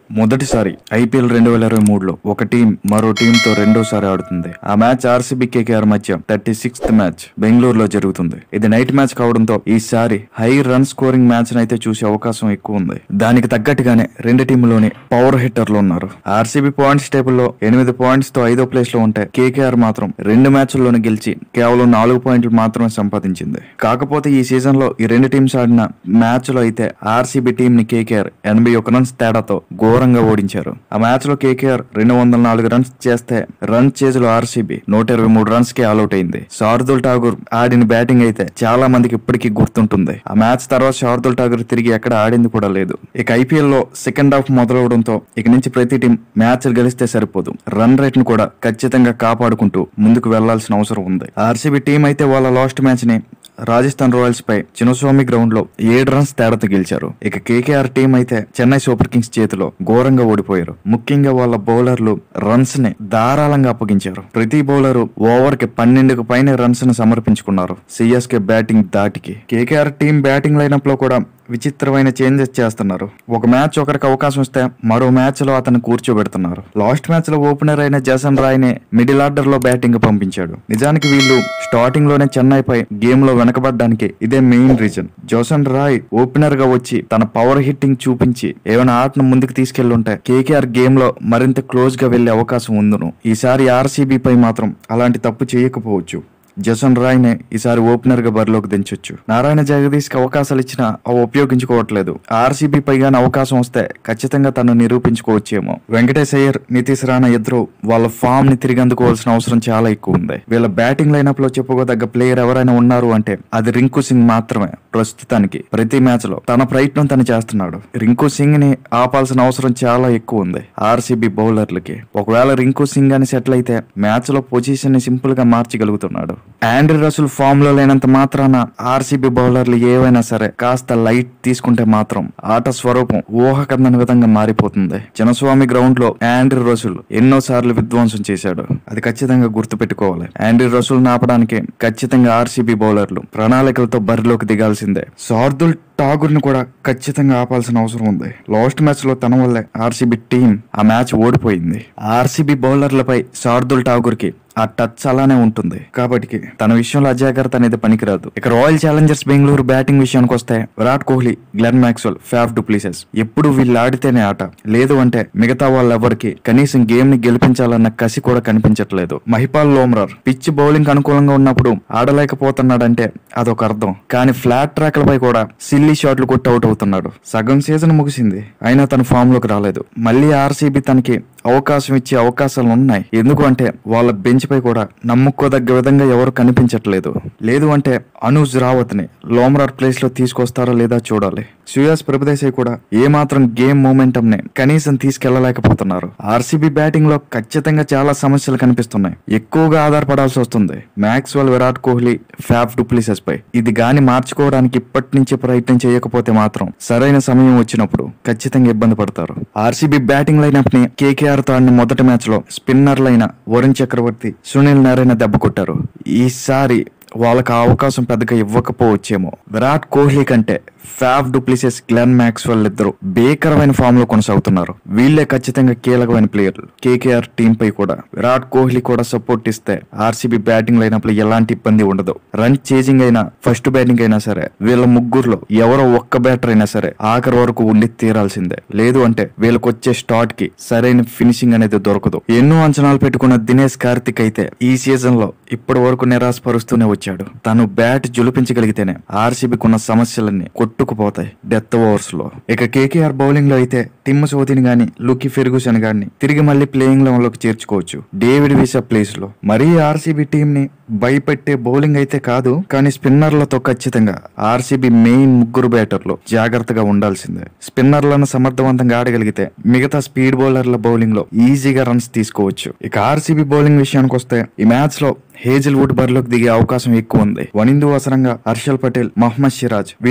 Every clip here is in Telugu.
మొదటిసారి ఐపీఎల్ రెండు వేల ఇరవై మూడులో ఒక టీం మరో టీం తో రెండోసారి ఆడుతుంది ఆ మ్యాచ్ ఆర్సీబీ కేకేఆర్ మధ్య థర్టీ సిక్స్త్ మ్యాచ్ బెంగళూరులో జరుగుతుంది ఇది నైట్ మ్యాచ్ కావడంతో ఈసారి హై రన్ స్కోరింగ్ మ్యాచ్ అయితే చూసే అవకాశం ఎక్కువ ఉంది దానికి తగ్గట్టుగానే రెండు టీంలోని పవర్ హిట్టర్లు ఉన్నారు ఆర్సీబీ పాయింట్స్ టేబుల్ లో ఎనిమిది పాయింట్స్ తో ఐదో ప్లేస్ లో ఉంటే కేకేఆర్ మాత్రం రెండు మ్యాచ్ల్లోనే గెలిచి కేవలం నాలుగు పాయింట్లు మాత్రమే సంపాదించింది కాకపోతే ఈ సీజన్ లో ఈ రెండు టీమ్స్ ఆడిన మ్యాచ్ లో అయితే ఆర్సీబీ టీం ని కేకేఆర్ ఎనభై ఒక రన్స్ తేడాతో ఘోరంగా ఓడించారు ఆ మ్యాచ్ లో కేకేఆర్ రెండు వందల నాలుగు రన్స్ చేస్తే రన్ చేజులో ఆర్సీబీ నూట ఇరవై మూడు రన్స్ కి ఆల్అౌట్ అయింది శార్దుల్ ఠాగూర్ ఆడిన బ్యాటింగ్ అయితే చాలా మందికి ఇప్పటికీ గుర్తుంటుంది ఆ మ్యాచ్ తర్వాత శార్దుల్ ఠాగూర్ తిరిగి ఎక్కడ ఆడింది కూడా లేదు ఇక ఐపీఎల్ లో సెకండ్ హాఫ్ మొదలవడంతో ఇక నుంచి ప్రతి టీం మ్యాచ్ గెలిస్తే సరిపోదు రన్ రేట్ ను కూడా ఖచ్చితంగా కాపాడుకుంటూ ముందుకు వెళ్లాల్సిన అవసరం ఉంది ఆర్సీబీ టీం అయితే వాళ్ళ లాస్ట్ మ్యాచ్ ని రాజస్థాన్ రాయల్స్ పై చిన్నస్వామి గ్రౌండ్ లో ఏడు రన్స్ తేడాతో గెలిచారు ఇక కేకేఆర్ టీం అయితే చెన్నై సూపర్ కింగ్స్ చేతిలో ఘోరంగా ఓడిపోయారు ముఖ్యంగా వాళ్ళ బౌలర్లు రన్స్ ని ధారాళంగా అప్పగించారు ప్రతి బౌలర్ ఓవర్ కి పన్నెండుకు పైన రన్స్ ని సమర్పించుకున్నారు సిఎస్కే బ్యాటింగ్ దాటికి కేకేఆర్ టీం బ్యాటింగ్ లైనప్ లో కూడా విచిత్రమైన చేంజెస్ చేస్తున్నారు ఒక మ్యాచ్ ఒకరికి అవకాశం ఇస్తే మరో మ్యాచ్ లో అతను కూర్చోబెడుతున్నారు లాస్ట్ మ్యాచ్ లో ఓపెనర్ అయిన జసన్ రాయ్ ని మిడిల్ ఆర్డర్ లో బ్యాటింగ్ పంపించాడు నిజానికి వీళ్ళు స్టార్టింగ్ లోనే చెన్నై పై గేమ్ లో వెనకబడ్డానికి ఇదే main reason Jason Roy opener గా వచ్చి తన పవర్ హిట్టింగ్ చూపించి ఏమైనా ఆటను ముందుకు తీసుకెళ్లుంటే కేకేఆర్ గేమ్ లో మరింత క్లోజ్ గా వెళ్లే అవకాశం ఉందును ఈసారి ఆర్సీబీ పై మాత్రం అలాంటి తప్పు చేయకపోవచ్చు జసన్ రాయ్ నే ఈసారి ఓపెనర్ గా బరిలోకి దించొచ్చు నారాయణ జగదీష్ కి అవకాశాలు ఇచ్చినా అవి ఉపయోగించుకోవట్లేదు ఆర్సీబీ పైగానే అవకాశం వస్తే ఖచ్చితంగా తను నిరూపించుకోవచ్చేమో వెంకటేష్ అయ్యర్ నితీష్ రాణా ఇద్దరు వాళ్ళ ఫామ్ ని తిరిగి అందుకోవాల్సిన అవసరం చాలా ఎక్కువ ఉంది వీళ్ళ బ్యాటింగ్ లైనప్ లో చెప్పుకోదగ్గ ప్లేయర్ ఎవరైనా ఉన్నారు అంటే అది రింకు సింగ్ మాత్రమే ప్రస్తుతానికి ప్రతి మ్యాచ్ లో తన ప్రయత్నం తను చేస్తున్నాడు రింకు సింగ్ ని ఆపాల్సిన అవసరం చాలా ఎక్కువ ఉంది ఆర్సీబీ బౌలర్లకి ఒకవేళ రింకు సింగ్ అని సెటిల్ అయితే మ్యాచ్ లో పొజిషన్ ని సింపుల్ గా మార్చగలుగుతున్నాడు ఆండ్రీ రసుల్ ఫామ్ లో లేనంత మాత్రాన ఆర్సీబీ బౌలర్లు ఏవైనా సరే కాస్త లైట్ తీసుకుంటే మాత్రం ఆట స్వరూపం ఊహకందని విధంగా మారిపోతుంది చిన్నస్వామి గ్రౌండ్ లో ఆండ్రీ రసుల్ ఎన్నో సార్లు విధ్వంసం చేశాడు అది ఖచ్చితంగా గుర్తు పెట్టుకోవాలి ఆండ్రీ రసుల్ నాపడానికి ఖచ్చితంగా ఆర్సీబీ బౌలర్లు ప్రణాళికలతో బరిలోకి దిగాల్సిందే శార్దుల్ ఠాగూర్ ని కూడా ఖచ్చితంగా ఆపాల్సిన అవసరం ఉంది లాస్ట్ మ్యాచ్ లో తన వల్లే ఆర్సీబీ టీం ఆ మ్యాచ్ ఓడిపోయింది ఆర్సీబీ బౌలర్లపై శార్దుల్ ఠాగూర్ కి ఆ టచ్ అలానే ఉంటుంది కాబట్టి తన విషయంలో అజాగ్రత్త అనేది పనికిరాదు ఇక రాయల్ ఛాలెంజర్స్ బెంగళూరు బ్యాటింగ్ విషయానికి వస్తే Virat Kohli Glenn Maxwell Faf du Plessis ఎప్పుడు వీళ్ళు ఆడితేనే ఆట లేదు అంటే మిగతా వాళ్ళెవరికి కనీసం గేమ్ ని గెలిపించాలన్న కసి కూడా కనిపించట్లేదు మహిపాల్ లోమ్రార్ పిచ్ బౌలింగ్ అనుకూలంగా ఉన్నప్పుడు ఆడలేకపోతున్నాడంటే అదొక అర్థం కానీ ఫ్లాట్ ట్రాక్లపై కూడా సిల్లీ షాట్లు కొట్టి అవుట్ అవుతున్నాడు సగం సీజన్ ముగిసింది అయినా తన ఫామ్ లోకి రాలేదు మళ్ళీ ఆర్సీబీ తనకి అవకాశం ఇచ్చే అవకాశాలు ఉన్నాయి ఎందుకు అంటే వాళ్ళ బెంచ్ పై కూడా నమ్ముకోదగ్గ విధంగా ఎవరు కనిపించట్లేదు లేదు అంటే అనూజ్ రావత్ ని లోమరార్ ప్లేస్ లో తీసుకొస్తారా లేదా చూడాలి సుయాస్ ప్రభుదేశాయ్ కూడా ఏ మాత్రం గేమ్ మూమెంటం ని కనీసం తీసుకెళ్లలేకపోతున్నారు ఆర్సీబీ బ్యాటింగ్ లో ఖచ్చితంగా చాలా సమస్యలు కనిపిస్తున్నాయి ఎక్కువగా ఆధారపడాల్సి వస్తుంది Maxwell Virat Kohli Faf du Plessis పై ఇది గాని మార్చుకోవడానికి ఇప్పటి నుంచి ప్రయత్నం చేయకపోతే మాత్రం సరైన సమయం వచ్చినప్పుడు ఖచ్చితంగా ఇబ్బంది పడతారు ఆర్సీబీ బ్యాటింగ్ లైనప్ ని కేకేఆర్ తో ఆడిన మొదటి మ్యాచ్ లో స్పిన్నర్లైన వరుణ్ చక్రవర్తి సునీల్ నారాయణ దెబ్బ కొట్టారు ఈసారి వాళ్ళకి ఆ అవకాశం పెద్దగా ఇవ్వకపోవచ్చేమో విరాట్ కోహ్లీ కంటే ఫ్యాఫ్ డూప్లిసెస్ గ్లెన్ మ్యాక్స్వెల్ ఇద్దరు భీకరమైన ఫామ్ లో కొనసాగుతున్నారు వీళ్ళే ఖచ్చితంగా కీలకమైన ప్లేయర్లు కేకేఆర్ టీం పై కూడా విరాట్ కోహ్లీ కూడా సపోర్ట్ ఇస్తే ఆర్సీబీ బ్యాటింగ్ లైనప్పుడు ఎలాంటి ఇబ్బంది ఉండదు రన్ చేజింగ్ అయినా ఫస్ట్ బ్యాటింగ్ అయినా సరే వీళ్ళ ముగ్గురులో ఎవరో ఒక్క బ్యాటర్ అయినా సరే ఆఖరి వరకు ఉండి తీరాల్సిందే లేదు అంటే వీళ్ళకి వచ్చే స్టార్ట్ కి సరైన ఫినిషింగ్ అనేది దొరకదు ఎన్నో అంచనాలు పెట్టుకున్న దినేష్ కార్తిక్ అయితే ఈ సీజన్ లో ఇప్పటి వరకు నిరాశపరుస్తూనే వచ్చాడు తను బ్యాట్ జులిపించగలిగితేనే ఆర్సీబీకి ఉన్న సమస్యలన్నీ కొట్టుకుపోతాయి డెత్ ఓవర్స్ లో ఇక కేకేఆర్ బౌలింగ్ లో అయితే టిమ్ సోతిని గాని లుకి ఫెర్గుసన్ గాని తిరిగి మళ్ళీ ప్లేయింగ్ లెవెన్ లోకి చేర్చుకోవచ్చు డేవిడ్ వీసా ప్లేస్ లో మరీ ఆర్సీబీ టీం ని భయపెట్టే బౌలింగ్ అయితే కాదు కానీ స్పిన్నర్లతో ఖచ్చితంగా ఆర్సీబీ మెయిన్ ముగ్గురు బ్యాటర్లు జాగ్రత్తగా ఉండాల్సిందే స్పిన్నర్లను సమర్థవంతంగా ఆడగలిగితే మిగతా స్పీడ్ బౌలర్ల బౌలింగ్ లో ఈజీగా రన్స్ తీసుకోవచ్చు ఇక ఆర్సీబీ బౌలింగ్ విషయానికి వస్తే ఈ మ్యాచ్ లో హేజిల్ వుడ్ బరిలోకి దిగే అవకాశం ఎక్కువ ఉంది వనిందు అవసరంగా హర్షల్ పటేల్ మహమ్మద్ సిరాజ్ వీళ్ళు వికెట్లు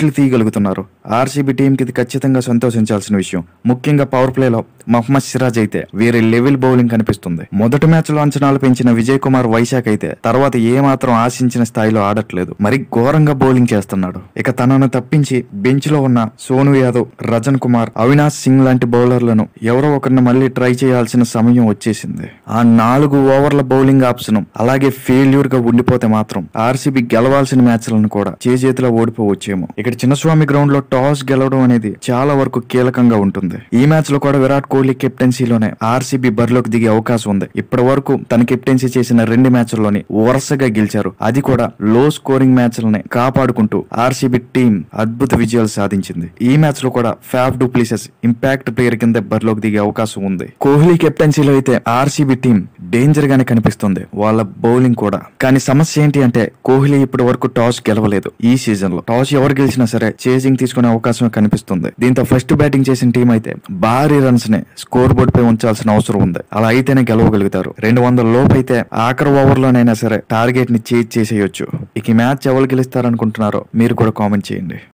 వికెట్లు తీయగలుగుతున్నారు ఆర్సీబీ టీం కి ఇది ఖచ్చితంగా సంతోషించాల్సిన విషయం ముఖ్యంగా పవర్ ప్లేలో మహమ్మద్ సిరాజ్ అయితే వేరే లెవెల్ బౌలింగ్ కనిపిస్తుంది మొదటి మ్యాచ్ లో అంచనాలు పెంచిన విజయ్ కుమార్ వైశాఖ్ అయితే తర్వాత ఏ మాత్రం ఆశించిన స్థాయిలో ఆడట్లేదు మరి ఘోరంగా బౌలింగ్ చేస్తున్నాడు ఇక తనను తప్పించి బెంచ్ లో ఉన్న సోను యాదవ్ రజన్ కుమార్ అవినాష్ సింగ్ లాంటి బౌలర్లను ఎవరో ఒకరిని మళ్ళీ ట్రై చేయాల్సిన సమయం వచ్చేసింది ఆ నాలుగు ఓవర్ల బౌలింగ్ ఆప్షన్ అలాగే ఫెయిల్యూర్ గా ఉండిపోతే మాత్రం ఆర్సీబీ గెలవాల్సిన మ్యాచ్లను కూడా చేజేతిలో ఓడిపోవచ్చేమో ఇక్కడ చిన్నస్వామి గ్రౌండ్ లో టాస్ గెలవడం అనేది చాలా వరకు కీలకంగా ఉంటుంది ఈ మ్యాచ్ లో కూడా విరాట్ కోహ్లీ కెప్టెన్సీలోనే ఆర్సీబీ బరిలోకి దిగే అవకాశం ఉంది ఇప్పటి వరకు తన కెప్టెన్సీ చేసిన రెండు మ్యాచ్ల్లోని వరుసగా గెలిచారు అది కూడా లో స్కోరింగ్ మ్యాచ్లని కాపాడుకుంటూ ఆర్సీబీ టీం అద్భుత విజయాలు సాధించింది ఈ మ్యాచ్ లో కూడా ఫ్యాఫ్ డూప్లిసెస్ ఇంపాక్ట్ ప్లేయర్ కింద బరిలోకి దిగే అవకాశం ఉంది కోహ్లీ కెప్టెన్సీలో అయితే ఆర్సీబీ టీం డేంజర్ గానే కనిపిస్తుంది వాళ్ళ బౌలింగ్ కూడా కానీ సమస్య ఏంటి అంటే కోహ్లీ ఇప్పటి వరకు టాస్ గెలవలేదు ఈ సీజన్ లో టాస్ ఎవరు గెలిచినా సరే చేజింగ్ తీసుకునే అవకాశం కనిపిస్తుంది దీంతో ఫస్ట్ బ్యాటింగ్ చేసిన టీం అయితే భారీ రన్స్ ని స్కోర్ బోర్డ్ పై ఉంచాల్సిన అవసరం ఉంది అలా అయితేనే గెలవగలుగుతారు రెండు వందల లోపు అయితే ఆఖరి ఓవర్ లోనైనా సరే టార్గెట్ ని చేజ్ చేసేయొచ్చు ఇక ఈ మ్యాచ్ ఎవరు గెలుస్తారనుకుంటున్నారో మీరు కూడా కామెంట్ చేయండి